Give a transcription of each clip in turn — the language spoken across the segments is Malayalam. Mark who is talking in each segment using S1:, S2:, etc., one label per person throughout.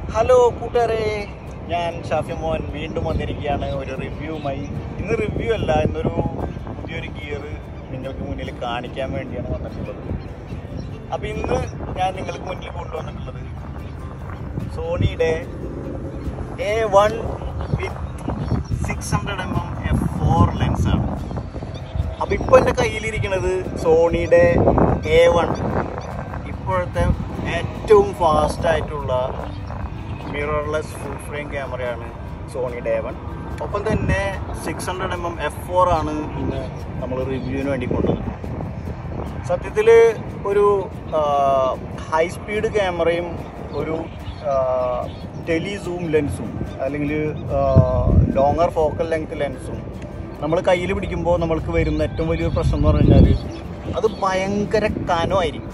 S1: ഹലോ കൂട്ടുകാരെ ഞാൻ ഷാഫി മോഹൻ വീണ്ടും വന്നിരിക്കുകയാണ് ഒരു റിവ്യൂവുമായി ഇന്ന് റിവ്യൂ അല്ല ഇന്നൊരു പുതിയൊരു ഗിയർ നിങ്ങൾക്ക് മുന്നിൽ കാണിക്കാൻ വേണ്ടിയാണ് വന്നിട്ടുള്ളത് അപ്പോൾ ഇന്ന് ഞാൻ നിങ്ങൾക്ക് മുന്നിൽ കൊണ്ടുവന്നിട്ടുള്ളത് സോണിയുടെ A one with six hundred M M F four ലെൻസാണ് അപ്പോൾ ഇപ്പോൾ എൻ്റെ കയ്യിലിരിക്കുന്നത് സോണിയുടെ എ വൺ ഇപ്പോഴത്തെ ഏറ്റവും ഫാസ്റ്റ് ആയിട്ടുള്ള മിറർലെസ് ഫുൾ ഫ്രെയിം ക്യാമറയാണ് സോണിയുടെ എ വൺ ഒപ്പം തന്നെ six hundred M M F four ആണ് ഇന്ന് നമ്മൾ റിവ്യൂവിന് വേണ്ടി കൊണ്ടുവന്നത് സത്യത്തിൽ ഒരു ഹൈ സ്പീഡ് ക്യാമറയും ഒരു ടെലി സൂം ലെൻസും അല്ലെങ്കിൽ ലോങ്ങർ ഫോക്കൽ ലെങ്ത് ലെൻസും നമ്മൾ കയ്യിൽ പിടിക്കുമ്പോൾ നമ്മൾക്ക് വരുന്ന ഏറ്റവും വലിയൊരു പ്രശ്നം എന്ന് പറഞ്ഞു കഴിഞ്ഞാൽ അത് ഭയങ്കര കനമായിരിക്കും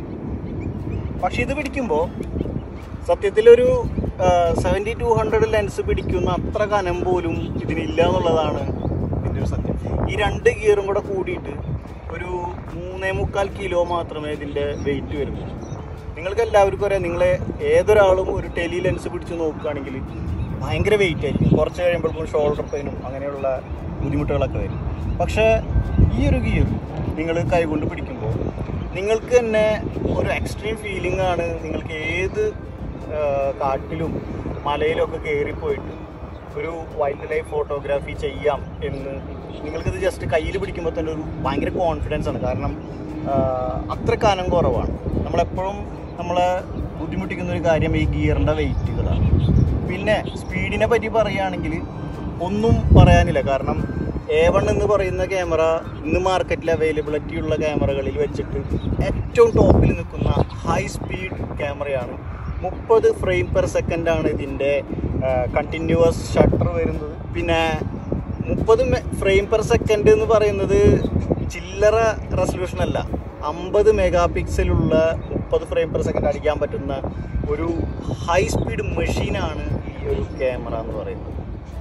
S1: പക്ഷെ ഇത് പിടിക്കുമ്പോൾ സത്യത്തിലൊരു സെവൻറ്റി ടു ഹൺഡ്രഡ് ലെൻസ് പിടിക്കുന്ന അത്ര കനം പോലും ഇതിനില്ല എന്നുള്ളതാണ് ഇതിൻ്റെ ഒരു സത്യം ഈ രണ്ട് ഗിയറും കൂടെ കൂടിയിട്ട് ഒരു മൂന്നേ മുക്കാൽ കിലോ മാത്രമേ ഇതിൻ്റെ വെയിറ്റ് വരുള്ളൂ നിങ്ങൾക്ക് എല്ലാവർക്കും അറിയാം നിങ്ങൾ ഏതൊരാളും ഒരു ടെലി ലെൻസ് പിടിച്ച് നോക്കുകയാണെങ്കിൽ ഭയങ്കര വെയിറ്റ് ആയിരിക്കും കുറച്ച് കഴിയുമ്പോഴേക്കും ഷോൾഡർ പെയിനും അങ്ങനെയുള്ള ബുദ്ധിമുട്ടുകളൊക്കെ വരും പക്ഷേ ഈ ഒരു ഗിയർ നിങ്ങൾ കൈകൊണ്ട് പിടിക്കുമ്പോൾ നിങ്ങൾക്ക് തന്നെ ഒരു എക്സ്ട്രീം ഫീലിംഗ് ആണ് നിങ്ങൾക്ക് ഏത് ആ, കാട്ടിലും മലയിലും ഒക്കെ കയറിപ്പോയിട്ട് ഒരു വൈൽഡ് ലൈഫ് ഫോട്ടോഗ്രാഫി ചെയ്യാം എന്ന് നിങ്ങൾക്കിത് ജസ്റ്റ് കയ്യിൽ പിടിക്കുമ്പോൾ തന്നെ ഒരു ഭയങ്കര കോൺഫിഡൻസ് ആണ് കാരണം ആ, അത്ര കനം കുറവാണ് നമ്മളെപ്പോഴും നമ്മളെ ബുദ്ധിമുട്ടിക്കുന്ന ഒരു കാര്യം ഈ ഗിയറിൻ്റെ വെയിറ്റുകളാണ് പിന്നെ സ്പീഡിനെ പറ്റി പറയുകയാണെങ്കിൽ ഒന്നും പറയാനില്ല കാരണം എ വൺ എന്ന് പറയുന്ന ക്യാമറ ഇന്ന് മാർക്കറ്റിൽ അവൈലബിലിറ്റി ഉള്ള ക്യാമറകളിൽ വെച്ചിട്ട് ഏറ്റവും ടോപ്പിൽ നിൽക്കുന്ന ഹൈ സ്പീഡ് ക്യാമറയാണ് മുപ്പത് ഫ്രെയിം പെർ സെക്കൻഡ് ആണ് ഇതിൻ്റെ കണ്ടിന്യൂവസ് ഷട്ടർ വരുന്നത് പിന്നെ മുപ്പത് ഫ്രെയിം പെർ സെക്കൻഡ് എന്ന് പറയുന്നത് ചില്ലറ റെസൊല്യൂഷൻ അല്ല അമ്പത് മെഗാ പിക്സലുള്ള മുപ്പത് ഫ്രെയിം പെർ സെക്കൻഡ് അടിക്കാൻ പറ്റുന്ന ഒരു ഹൈ സ്പീഡ് മെഷീനാണ് ഈ ഒരു ക്യാമറ എന്ന് പറയുന്നത്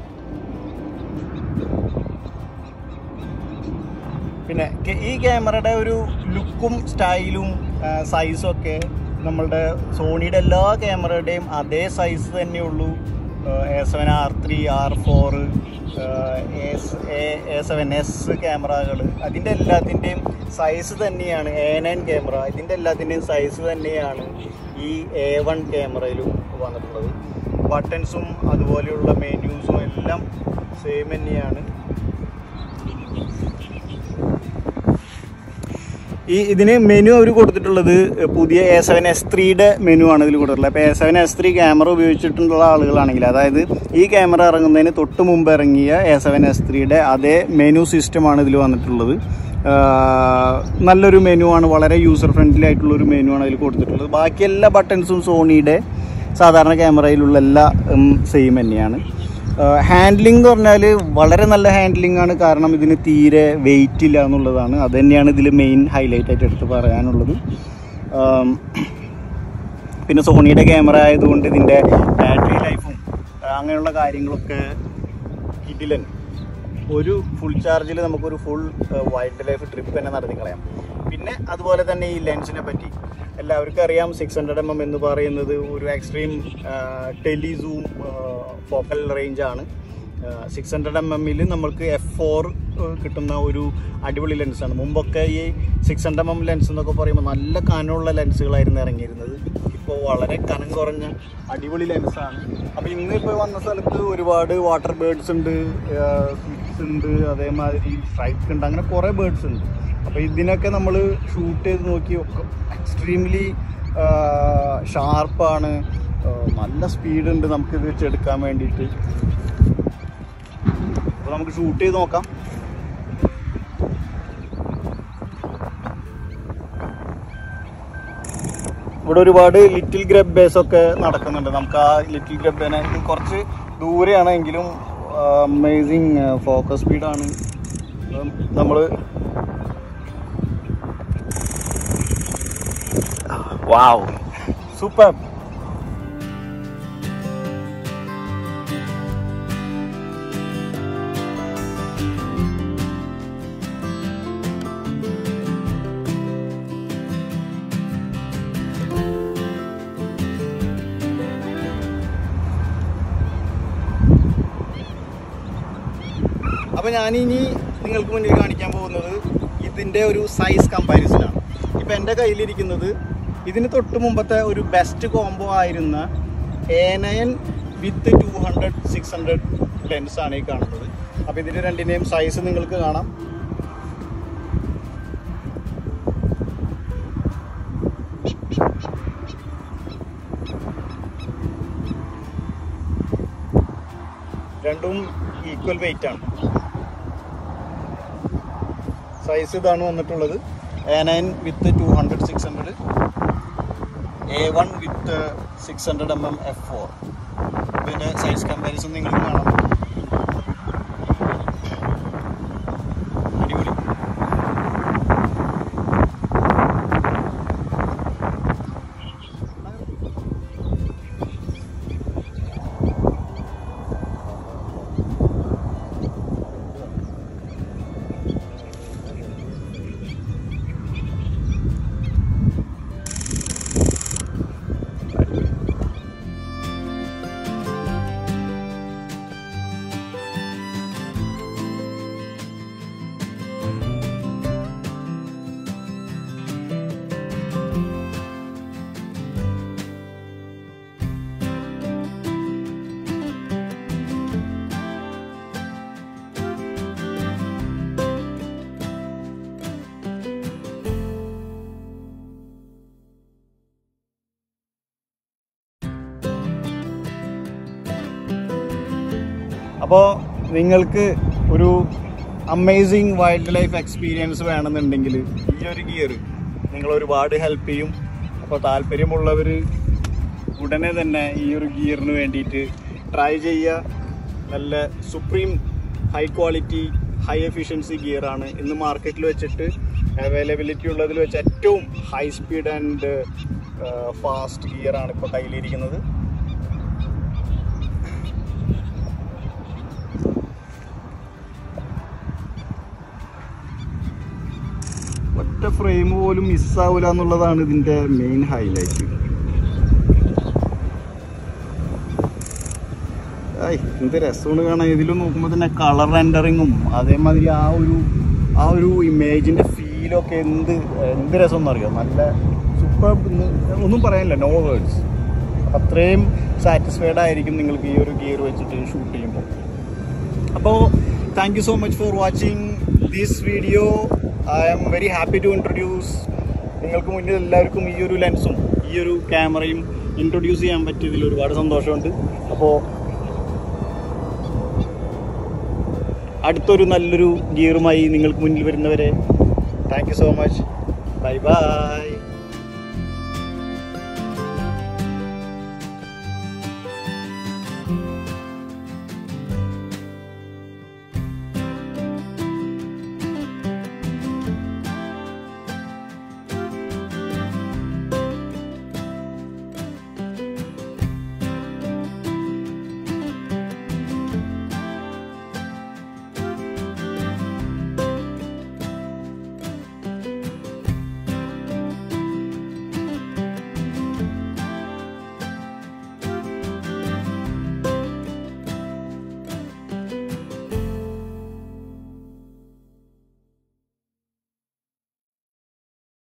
S1: പിന്നെ കെ- ഈ ക്യാമറയുടെ ഒരു ലുക്കും സ്റ്റൈലും സൈസും ഒക്കെ നമ്മളുടെ സോണിയുടെ എല്ലാ ക്യാമറയുടെയും അതേ സൈസ് തന്നെയുള്ളൂ A seven R three R four A seven S ക്യാമറകൾ അതിൻ്റെ എല്ലാത്തിൻ്റെയും സൈസ് തന്നെയാണ് എ നയൻ ക്യാമറ ഇതിൻ്റെ എല്ലാത്തിൻ്റെയും സൈസ് തന്നെയാണ് ഈ എ വൺ ക്യാമറയിലും വന്നിട്ടുള്ളത് ബട്ടൺസും അതുപോലെയുള്ള മെന്യൂസും എല്ലാം സെയിം തന്നെയാണ് ഈ ഇതിന് മെനു അവർ കൊടുത്തിട്ടുള്ളത് പുതിയ എ സെവൻ എസ് ത്രീയുടെ മെനു ആണ് ഇതിൽ കൊടുത്തിട്ടുള്ളത് അപ്പോൾ A seven S three camera ഉപയോഗിച്ചിട്ടുള്ള ആളുകളാണെങ്കിൽ അതായത് ഈ ക്യാമറ ഇറങ്ങുന്നതിന് തൊട്ട് മുമ്പ് ഇറങ്ങിയ എ സെവൻ എസ് ത്രീയുടെ അതേ മെനു സിസ്റ്റമാണ് ഇതിൽ വന്നിട്ടുള്ളത് ആഹ് നല്ലൊരു മെനു ആണ് വളരെ യൂസർ ഫ്രണ്ട്ലി ആയിട്ടുള്ള ഒരു മെനു ആണ് അതിൽ കൊടുത്തിട്ടുള്ളത് ബാക്കി എല്ലാ ബട്ടൺസും സോണിയുടെ സാധാരണ ക്യാമറയിലുള്ള എല്ലാ സെയിം തന്നെയാണ് ഹാൻഡ്ലിംഗ് എന്ന് പറഞ്ഞാൽ വളരെ നല്ല ഹാൻഡ്ലിംഗ് ആണ് കാരണം ഇതിന് തീരെ വെയിറ്റ് ഇല്ല എന്നുള്ളതാണ് അത് തന്നെയാണ് ഇതിൽ മെയിൻ ഹൈലൈറ്റ് ആയിട്ട് എടുത്ത് പറയാനുള്ളത് ആം, പിന്നെ സോണിയുടെ ക്യാമറ ആയതുകൊണ്ട് ഇതിൻ്റെ ബാറ്ററി ലൈഫും അങ്ങനെയുള്ള കാര്യങ്ങളൊക്കെ ഇതിലൻ ഒരു ഫുൾ ചാർജിൽ നമുക്കൊരു ഫുൾ വൈൽഡ് ലൈഫ് ട്രിപ്പ് തന്നെ നടത്തി കളയാം പിന്നെ അതുപോലെ തന്നെ ഈ ലെൻസിനെ പറ്റി എല്ലാവർക്കും അറിയാം സിക്സ് ഹൺഡ്രഡ് എം എം എന്ന് പറയുന്നത് ഒരു extreme tele zoom focal range ആണ് സിക്സ് ഹൺഡ്രഡ് എം എമ്മിൽ നമ്മൾക്ക് എഫ് ഫോർ കിട്ടുന്ന ഒരു അടിപൊളി ലെൻസാണ് മുമ്പൊക്കെ ഈ six hundred M M lens എന്നൊക്കെ പറയുമ്പോൾ നല്ല കനമുള്ള ലെൻസുകളായിരുന്നു ഇറങ്ങിയിരുന്നത് ഇപ്പോൾ വളരെ കനം കുറഞ്ഞ അടിപൊളി ലെൻസാണ് അപ്പോൾ ഇന്ന് ഇപ്പോൾ വന്ന സ്ഥലത്ത് ഒരുപാട് വാട്ടർ ബേർഡ്സ് ഉണ്ട് സ്വിറ്റ്സ് ഉണ്ട് അതേമാതിരി സ്ട്രൈക്ക് ഉണ്ട് അങ്ങനെ കുറേ ബേർഡ്സ് ഉണ്ട് അപ്പോൾ ഇതിനൊക്കെ നമ്മൾ ഷൂട്ട് ചെയ്ത് നോക്കി ഒക്കെ എക്സ്ട്രീംലി ഷാർപ്പാണ് നല്ല സ്പീഡ് ഉണ്ട് നമുക്കിത് വെച്ചെടുക്കാൻ വേണ്ടിയിട്ട് അപ്പോൾ നമുക്ക് ഷൂട്ട് ചെയ്ത് നോക്കാം ഇവിടെ ഒരുപാട് ലിറ്റിൽ ഗ്രബേഴ്സ് ഒക്കെ നടക്കുന്നുണ്ട് നമുക്ക് ആ ലിറ്റിൽ ഗ്രബേനെ ഇത് കുറച്ച് ദൂരെയാണ് എങ്കിലും അമേസിങ് ഫോക്കസ് സ്പീഡാണ് നമ്മൾ വാവ് സൂപ്പർ അപ്പോൾ ഞാനിനി നിങ്ങൾക്ക് മുന്നിൽ കാണിക്കാൻ പോകുന്നത് ഇതിൻ്റെ ഒരു സൈസ് കമ്പാരിസനാണ് ഇപ്പം എൻ്റെ കയ്യിലിരിക്കുന്നത് ഇതിന് തൊട്ട് മുമ്പത്തെ ഒരു ബെസ്റ്റ് കോംബോ ആയിരുന്ന A nine with two hundred six hundred lens ആണ് ഈ കാണുന്നത് അപ്പോൾ ഇതിൻ്റെ രണ്ടിൻ്റെയും സൈസ് നിങ്ങൾക്ക് കാണാം രണ്ടും ഈക്വൽ വെയിറ്റ് ആണ് സൈസ് ഇതാണ് വന്നിട്ടുള്ളത് A nine with two hundred six hundred A one with six hundred M M F four ഇതിൻ്റെ സൈസ് കമ്പാരിസൺ നിങ്ങൾക്ക് കാണാം അടിപൊളി അപ്പോൾ നിങ്ങൾക്ക് ഒരു അമേസിങ് വൈൽഡ് ലൈഫ് എക്സ്പീരിയൻസ് വേണമെന്നുണ്ടെങ്കിൽ ഈ ഒരു ഗിയർ നിങ്ങൾ ഒരുപാട് ഹെൽപ്പ് ചെയ്യും അപ്പോൾ താല്പര്യമുള്ളവർ ഉടനെ തന്നെ ഈ ഒരു ഗിയറിന് വേണ്ടിയിട്ട് ട്രൈ ചെയ്യുക നല്ല supreme high quality high efficiency ഗിയറാണ് ഇന്ന് മാർക്കറ്റിൽ വെച്ചിട്ട് അവൈലബിലിറ്റി ഉള്ളതിൽ വെച്ച് ഏറ്റവും ഹൈ സ്പീഡ് ആൻഡ് ഫാസ്റ്റ് ഗിയറാണ് ഇപ്പോൾ കയ്യിലിരിക്കുന്നത് ഒറ്റ ഫ്രെയിം പോലും മിസ്സാവില്ല എന്നുള്ളതാണ് ഇതിന്റെ മെയിൻ ഹൈലൈറ്റ് എന്ത് രസമാണ് കാണാൻ ഇതിൽ നോക്കുമ്പോൾ തന്നെ കളർ റെൻഡറിങ്ങും അതേമാതിരി ആ ഒരു ആ ഒരു ഇമേജിന്റെ ഫീലൊക്കെ എന്ത് എന്ത് രസം എന്നറിയോ നല്ല സൂപ്പർ ഒന്നും പറയാനില്ല നോ വേർഡ്സ് അത്രയും സാറ്റിസ്ഫൈഡ് ആയിരിക്കും നിങ്ങൾക്ക് ഈ ഒരു ഗിയർ വെച്ചിട്ട് ഷൂട്ട് ചെയ്യുമ്പോൾ അപ്പോൾ thank you so much for watching this video I am very happy to introduce നിങ്ങൾക്ക് മുന്നിൽ എല്ലാവർക്കും ഈ ഒരു ലെൻസും ഈ ഒരു ക്യാമറയും ഇൻട്രൊഡ്യൂസ് ചെയ്യാൻ പറ്റിയതിൽ ഒരുപാട് സന്തോഷമുണ്ട് അപ്പോൾ അടുത്തൊരു നല്ലൊരു ഗിയറുമായി നിങ്ങൾക്ക് മുന്നിൽ വരുന്നവരെ thank you so much bye by